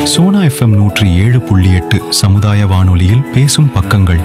Sona FM நூற்றி ஏழு புள்ளி எட்டு சமுதாய வானொலியில் பேசும் பக்கங்கள்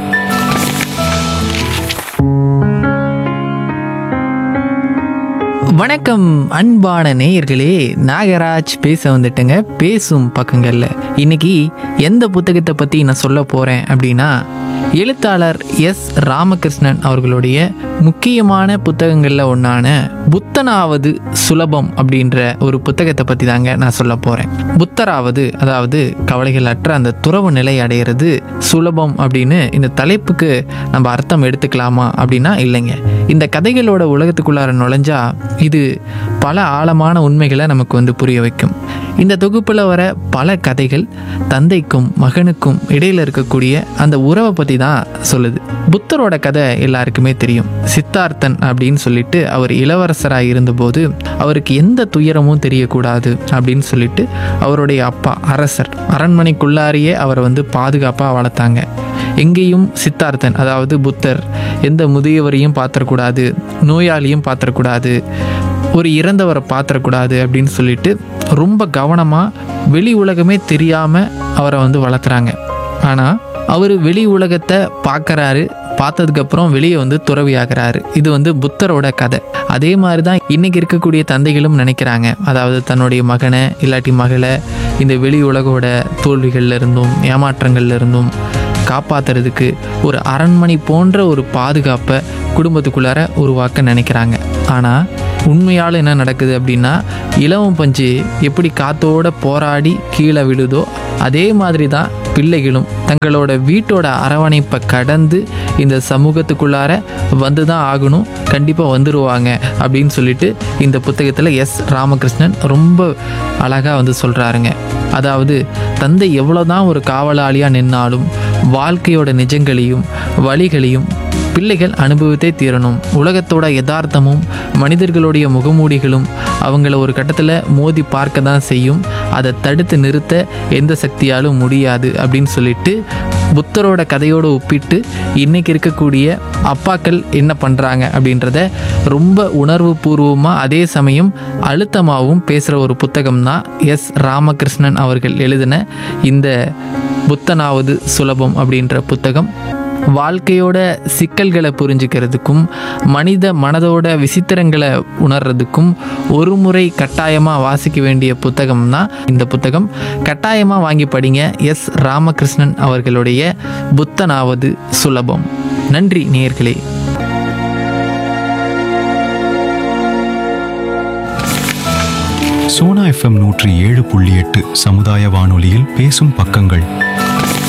வணக்கம் அன்பான நேயர்களே நாகராஜ் பேச வந்துட்டேங்க பேசும் பக்கங்கள்ல இன்னைக்கு எந்த புத்தகத்தை பத்தி நான் சொல்ல போறேன் அப்படின்னா எழுத்தாளர் எஸ் ராமகிருஷ்ணன் அவர்களுடைய முக்கியமான புத்தகங்களில் ஒன்றான புத்தனாவது சுலபம் அப்படின்ற ஒரு புத்தகத்தை பற்றி தாங்க நான் சொல்ல போகிறேன் புத்தராவது அதாவது கவலைகள் அற்ற அந்த துறவு நிலை அடையிறது சுலபம் அப்படின்னு இந்த தலைப்புக்கு நம்ம அர்த்தம் எடுத்துக்கலாமா அப்படின்னா இல்லைங்க இந்த கதைகளோட உலகத்துக்குள்ளார நுழைஞ்சா இது பல ஆழமான உண்மைகளை நமக்கு வந்து புரிய வைக்கும் இந்த தொகுப்பில் வர பல கதைகள் தந்தைக்கும் மகனுக்கும் இடையில இருக்கக்கூடிய அந்த உறவை பற்றி தான் சொல்லுது புத்தரோட கதை எல்லாருக்குமே தெரியும் சித்தார்த்தன் அப்படின்னு சொல்லிட்டு அவர் இளவரசராக இருந்தபோது அவருக்கு எந்த துயரமும் தெரியக்கூடாது அப்படின்னு சொல்லிட்டு அவருடைய அப்பா அரசர் அரண்மனைக்குள்ளாரியே அவரை வந்து பாதுகாப்பாக வளர்த்தாங்க எங்கேயும் சித்தார்த்தன் அதாவது புத்தர் எந்த முதியவரையும் பாத்திரக்கூடாது நோயாளியும் பாத்திரக்கூடாது ஒரு இறந்தவரை பாத்திரக்கூடாது அப்படின்னு சொல்லிட்டு ரொம்ப கவனமாக வெளி உலகமே தெரியாமல் அவரை வந்து வளர்க்குறாங்க ஆனால் அவர் வெளி உலகத்தை பார்க்குறாரு பார்த்ததுக்கப்புறம் வெளியே வந்து துறவியாகிறாரு இது வந்து புத்தரோட கதை அதே மாதிரி தான் இன்னைக்கு இருக்கக்கூடிய தந்தைகளும் நினைக்கிறாங்க அதாவது தன்னுடைய மகனை இல்லாட்டி மகளை இந்த வெளி உலகோட தோல்விகள்ல இருந்தும் ஏமாற்றங்கள்ல இருந்தும் காப்பாத்துறதுக்கு ஒரு அரண்மனை போன்ற ஒரு பாதுகாப்பை குடும்பத்துக்குள்ளார உருவாக்க நினைக்கிறாங்க ஆனால் உண்மையால் என்ன நடக்குது அப்படின்னா இலவம் பஞ்சு எப்படி காத்தோட போராடி கீழே விழுதோ அதே மாதிரி தான் பிள்ளைகளும் தங்களோட வீட்டோட அரவணைப்பை கடந்து இந்த சமூகத்துக்குள்ளார வந்து தான் ஆகணும் கண்டிப்பாக வந்துடுவாங்க அப்படின்னு சொல்லிட்டு இந்த புத்தகத்தில் எஸ் ராமகிருஷ்ணன் ரொம்ப அழகாக வந்து சொல்கிறாருங்க அதாவது தந்தை எவ்வளோதான் ஒரு காவலாளியாக நின்னாலும் வாழ்க்கையோட நிஜங்களையும் வழிகளையும் பிள்ளைகள் அனுபவித்தே தீரணும் உலகத்தோட யதார்த்தமும் மனிதர்களுடைய முகமூடிகளும் அவங்கள ஒரு கட்டத்தில் மோதி பார்க்க தான் செய்யும் அதை தடுத்து நிறுத்த எந்த சக்தியாலும் முடியாது அப்படின்னு சொல்லிட்டு புத்தரோட கதையோடு ஒப்பிட்டு இன்னைக்கு இருக்கக்கூடிய அப்பாக்கள் என்ன பண்ணுறாங்க அப்படின்றத ரொம்ப உணர்வு பூர்வமாக அதே சமயம் அழுத்தமாகவும் பேசுகிற ஒரு புத்தகம் தான் எஸ் ராமகிருஷ்ணன் அவர்கள் எழுதின இந்த புத்தனாவது சுலபம் அப்படின்ற புத்தகம் வாழ்க்கையோட சிக்கல்களை புரிஞ்சுக்கிறதுக்கும் மனித மனதோட விசித்திரங்களை உணர்றதுக்கும் ஒரு முறை கட்டாயமாக வாசிக்க வேண்டிய புத்தகம் தான் இந்த புத்தகம் கட்டாயமாக வாங்கி படிங்க எஸ் ராமகிருஷ்ணன் அவர்களுடைய புத்தனாவது சுலபம் நன்றி நேயர்களே சோனா எஃப்எம் நூற்றி ஏழு புள்ளி எட்டு சமுதாய வானொலியில் பேசும் பக்கங்கள்